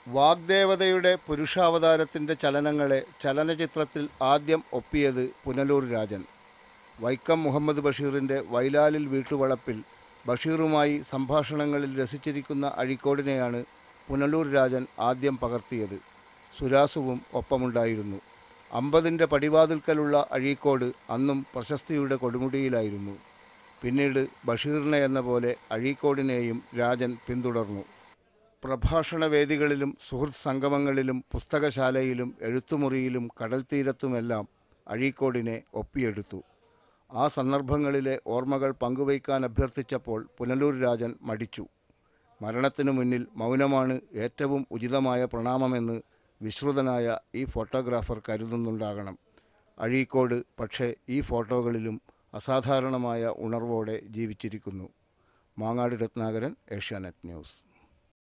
വാഗ്ദേവതയുടെ പുരുഷാവതാരത്തിൻ്റെ ചലനങ്ങളെ ചലനചിത്രത്തിൽ ആദ്യം ഒപ്പിയത് പുനലൂർ രാജൻ വൈക്കം മുഹമ്മദ് ബഷീറിൻ്റെ വൈലാലിൽ വീട്ടുവളപ്പിൽ ബഷീറുമായി സംഭാഷണങ്ങളിൽ രസിച്ചിരിക്കുന്ന അഴീക്കോടിനെയാണ് പുനലൂർ രാജൻ ആദ്യം പകർത്തിയത് സുരാസുവും ഒപ്പമുണ്ടായിരുന്നു അമ്പതിൻ്റെ പടിവാതിൽക്കലുള്ള അഴീക്കോട് അന്നും പ്രശസ്തിയുടെ കൊടുമുടിയിലായിരുന്നു പിന്നീട് ബഷീറിനെ എന്ന പോലെ അഴീക്കോടിനെയും രാജൻ പിന്തുടർന്നു പ്രഭാഷണ വേദികളിലും സുഹൃത്ത് സംഗമങ്ങളിലും പുസ്തകശാലയിലും എഴുത്തുമുറിയിലും കടൽത്തീരത്തുമെല്ലാം അഴീക്കോടിനെ ഒപ്പിയെടുത്തു ആ സന്ദർഭങ്ങളിലെ ഓർമ്മകൾ പങ്കുവയ്ക്കാൻ അഭ്യർത്ഥിച്ചപ്പോൾ പുനലൂർ രാജൻ മടിച്ചു മരണത്തിനു മുന്നിൽ മൗനമാണ് ഏറ്റവും ഉചിതമായ പ്രണാമമെന്ന് വിശ്രുതനായ ഈ ഫോട്ടോഗ്രാഫർ കരുതുന്നുണ്ടാകണം അഴീക്കോട് പക്ഷേ ഈ ഫോട്ടോകളിലും അസാധാരണമായ ഉണർവോടെ ജീവിച്ചിരിക്കുന്നു മാങ്ങാട് രത്നാകരൻ ഏഷ്യാനെറ്റ് ന്യൂസ്